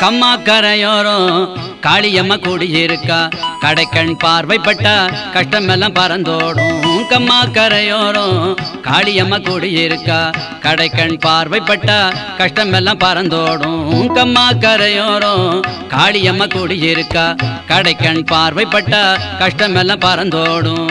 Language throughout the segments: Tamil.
கம்மா கரையோரம் காளியம்மா குடியிருக்கா கடைக்கண் பார்வைப்பட்டா கஷ்டமெல்லாம் பறந்தோடும் கம்மா கரையோரம் காளியம்மா குடியிருக்கா கடைக்கண் பார்வைப்பட்டா கஷ்டமெல்லாம் பறந்தோடும் கம்மா கரையோரம் காளியம்மா குடியிருக்கா கடைக்கண் பார்வைப்பட்டா கஷ்டமெல்லாம் பறந்தோடும்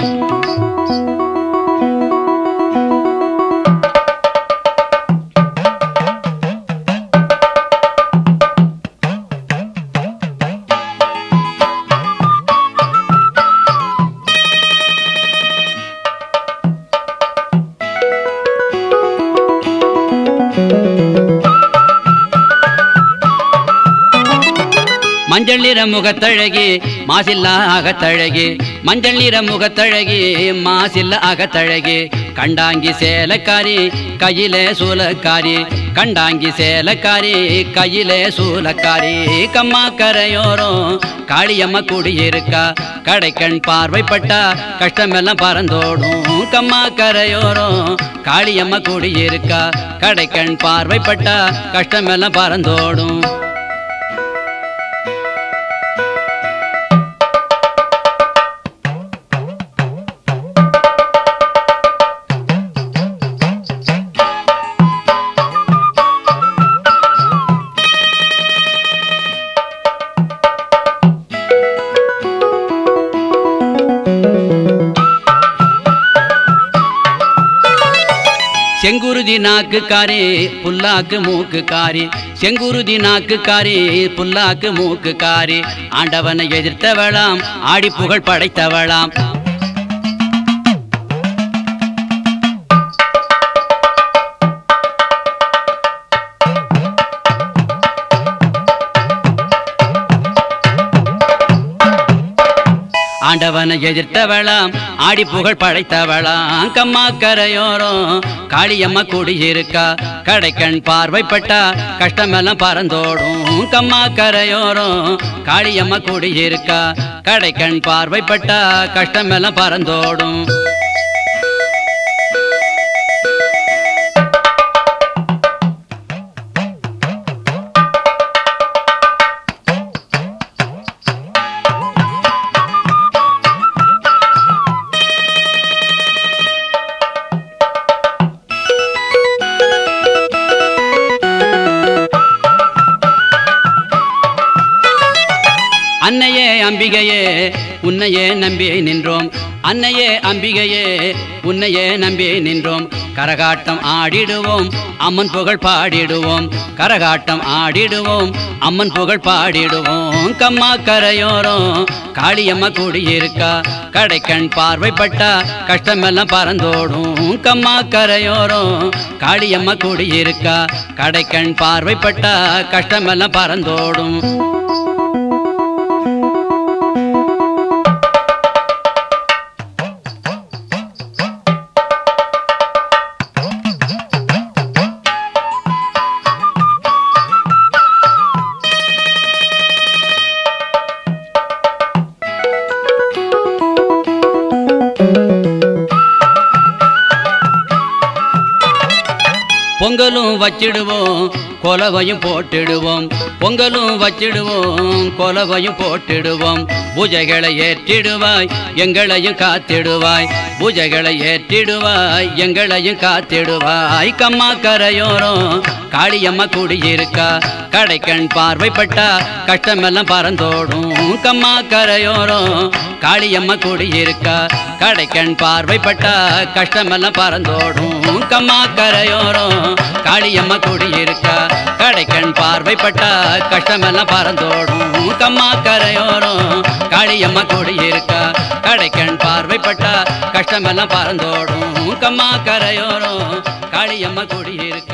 மஞ்சள் நிற முகத்தழகி மாசில்லா அகத்தழகி மஞ்சள் நிற முகத்தழகி மாசில்ல அகத்தழகி கண்டாங்கி சேலக்காரி கையிலே சூலக்காரி கண்டாங்கி சேலக்காரி கையிலே சூலக்காரி கம்மா கரையோரம் காளியம்மா குடியிருக்கா கடைக்கண் பார்வைப்பட்டா கஷ்டமெல்லாம் பறந்தோடும் கம்மா கரையோரம் காளியம்மா குடியிருக்கா கடைக்கண் பார்வைப்பட்டா கஷ்டமெல்லாம் பறந்தோடும் செங்குருதி நாக்கு காரி புல்லாக்கு மூக்கு காரி செங்குருதி நாக்கு காரி புல்லாக்கு மூக்கு காரி ஆண்டவனை எதிர்த்தவளாம் ஆடி புகழ் படைத்தவளாம் ஆண்டவனை எதிர்த்தவளாம் ஆடி புகழ் படைத்தவளாம் கம்மா கரையோரம் காளியம்மா குடியிருக்கா கடைக்கண் பார்வைப்பட்டா கஷ்டமெல்லாம் பறந்தோடும் கம்மா கரையோரம் காளியம்மா குடியிருக்கா கடைக்கண் பார்வைப்பட்டா கஷ்டமெல்லாம் பறந்தோடும் அன்னையே அம்பிகையே உன்னையே நம்பி நின்றோம் அன்னையே அம்பிகையே உன்னையே நம்பி நின்றோம் கரகாட்டம் ஆடிடுவோம் அம்மன் புகழ் பாடிடுவோம் கரகாட்டம் ஆடிடுவோம் அம்மன் புகழ் பாடிடுவோம் கம்மா கரையோரம் காளியம்மா குடியிருக்கா கடைக்கண் பார்வைப்பட்டா கஷ்டமெல்லாம் பறந்தோடும் கம்மா கரையோரம் காளியம்மா குடியிருக்கா கடைக்கண் பார்வைப்பட்டா கஷ்டமெல்லாம் பறந்தோடும் பொங்கலும் வச்சிடுவோம் கொலவையும் போட்டிடுவோம் பொங்கலும் வச்சிடுவோம் கொலவையும் போட்டிடுவோம் பூஜைகளை ஏற்றிடுவாய் எங்களையும் காத்திடுவாய் பூஜைகளை ஏற்றிடுவாய் எங்களையும் காத்திடுவாய் கம்மா கரையோரம் காளியம்மா குடியிருக்கா கடைக்கண் பார்வைப்பட்டா கஷ்டமெல்லாம் பறந்தோடும் கம்மா கரையோரம் காளியம்மா குடியிருக்கா கடைக்கண் பார்வைப்பட்டா கஷ்டமெல்லாம் பறந்தோடும் கம்மா கரையோரம் காளியம்மா குடியிருக்கா கடைக்கண் பார்வைப்பட்டா கஷ்டமெல்லாம் பறந்தோடும் கம்மா கரையோரம் காளியம்மா குடியிருக்கா கடைக்கண் பார்வைப்பட்டா கஷ்டமெல்லாம் பறந்தோடும் கம்மா கரையோரம் காளியம்மா குடியிருக்கா